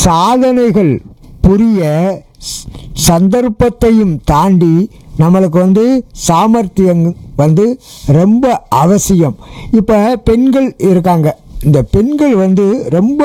சாதனைகள் புரிய ஸ்- சந்தர்ப்பத்தையும் தாண்டி நம்மளுக்கு வந்து சாமர்த்தியம் வந்து ரொம்ப அவசியம் இப்போ பெண்கள் இருக்காங்க இந்த பெண்கள் வந்து ரொம்ப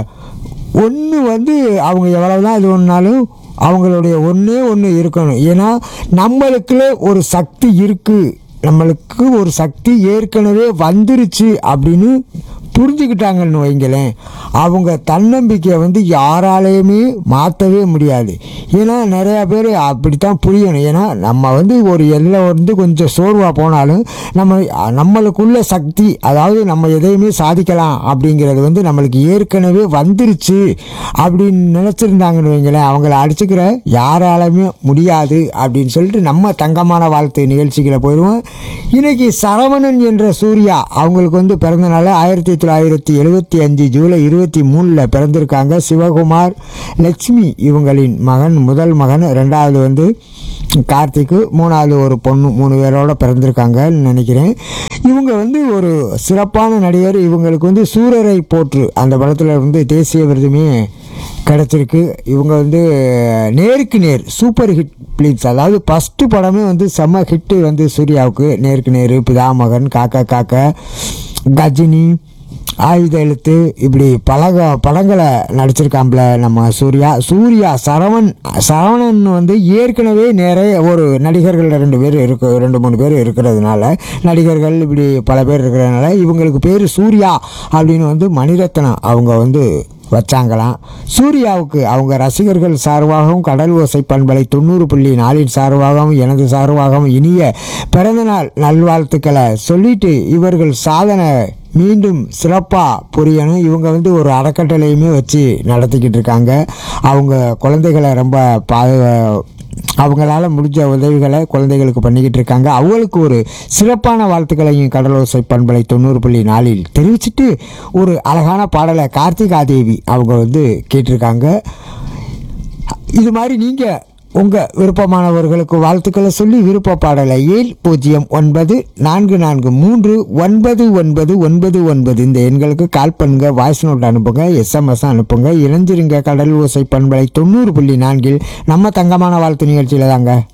ஒன்று வந்து அவங்க எவ்வளவுதான் இது ஒன்றாலும் அவங்களுடைய ஒன்றே ஒன்று இருக்கணும் ஏன்னா நம்மளுக்குள்ள ஒரு சக்தி இருக்குது நம்மளுக்கு ஒரு சக்தி ஏற்கனவே வந்துருச்சு அப்படின்னு புரிஞ்சுக்கிட்டாங்கன்னு வைங்களேன் அவங்க தன்னம்பிக்கையை வந்து யாராலையுமே மாற்றவே முடியாது ஏன்னா நிறையா பேர் அப்படித்தான் புரியணும் ஏன்னா நம்ம வந்து ஒரு எல்லை வந்து கொஞ்சம் சோர்வாக போனாலும் நம்ம நம்மளுக்குள்ள சக்தி அதாவது நம்ம எதையுமே சாதிக்கலாம் அப்படிங்கிறது வந்து நம்மளுக்கு ஏற்கனவே வந்துருச்சு அப்படின்னு நினச்சிருந்தாங்கன்னு வைங்களேன் அவங்கள அடிச்சுக்கிற யாராலுமே முடியாது அப்படின்னு சொல்லிட்டு நம்ம தங்கமான வாழ்த்து நிகழ்ச்சிகளை போயிடுவோம் இன்னைக்கு சரவணன் என்ற சூர்யா அவங்களுக்கு வந்து பிறந்த நாள் ஆயிரத்தி தொள்ளாயிரத்தி எழுபத்தி அஞ்சு ஜூலை இருபத்தி மூணில் பிறந்திருக்காங்க சிவகுமார் லட்சுமி இவங்களின் மகன் முதல் மகன் ரெண்டாவது வந்து கார்த்திக்கு மூணாவது ஒரு பொண்ணு மூணு பேரோட பிறந்திருக்காங்கன்னு நினைக்கிறேன் இவங்க வந்து ஒரு சிறப்பான நடிகர் இவங்களுக்கு வந்து சூரரை போற்று அந்த படத்தில் வந்து தேசிய விருதுமே கிடச்சிருக்கு இவங்க வந்து நேருக்கு நேர் சூப்பர் ஹிட் பிலிம்ஸ் அதாவது ஃபஸ்ட்டு படமே வந்து செம்ம ஹிட்டு வந்து சூர்யாவுக்கு நேருக்கு நேரு பிதாமகன் காக்கா காக்கா கஜினி ஆயுத எழுத்து இப்படி பலக படங்களை நடிச்சிருக்காப்புல நம்ம சூர்யா சூர்யா சரவணன் சரவணன் வந்து ஏற்கனவே நிறைய ஒரு நடிகர்கள் ரெண்டு பேர் இருக்கு ரெண்டு மூணு பேர் இருக்கிறதுனால நடிகர்கள் இப்படி பல பேர் இருக்கிறதுனால இவங்களுக்கு பேர் சூர்யா அப்படின்னு வந்து மணிரத்னம் அவங்க வந்து வச்சாங்களாம் சூர்யாவுக்கு அவங்க ரசிகர்கள் சார்பாகவும் கடல் ஓசை பண்பலை தொண்ணூறு புள்ளி நாலின் சார்பாகவும் எனது சார்பாகவும் இனிய பிறந்தநாள் நல்வாழ்த்துக்களை சொல்லிட்டு இவர்கள் சாதனை மீண்டும் சிறப்பாக புரியணும் இவங்க வந்து ஒரு அறக்கட்டளையுமே வச்சு நடத்திக்கிட்டு இருக்காங்க அவங்க குழந்தைகளை ரொம்ப பாது அவங்களால முடிஞ்ச உதவிகளை குழந்தைகளுக்கு பண்ணிக்கிட்டு இருக்காங்க அவங்களுக்கு ஒரு சிறப்பான வாழ்த்துக்களையும் கடலோசை பண்பலை தொண்ணூறு புள்ளி நாலில் தெரிவிச்சிட்டு ஒரு அழகான பாடலை கார்த்திகா தேவி அவங்க வந்து கேட்டிருக்காங்க இது மாதிரி நீங்கள் உங்கள் விருப்பமானவர்களுக்கு வாழ்த்துக்களை சொல்லி விருப்ப பாடலை ஏழு பூஜ்ஜியம் ஒன்பது நான்கு நான்கு மூன்று ஒன்பது ஒன்பது ஒன்பது ஒன்பது இந்த எண்களுக்கு கால் பண்ணுங்க வாய்ஸ் நோட் அனுப்புங்க எஸ்எம்எஸ் அனுப்புங்க இணைஞ்சிருங்க கடல் ஓசை பண்பலை தொண்ணூறு புள்ளி நான்கில் நம்ம தங்கமான வாழ்த்து நிகழ்ச்சியில் தாங்க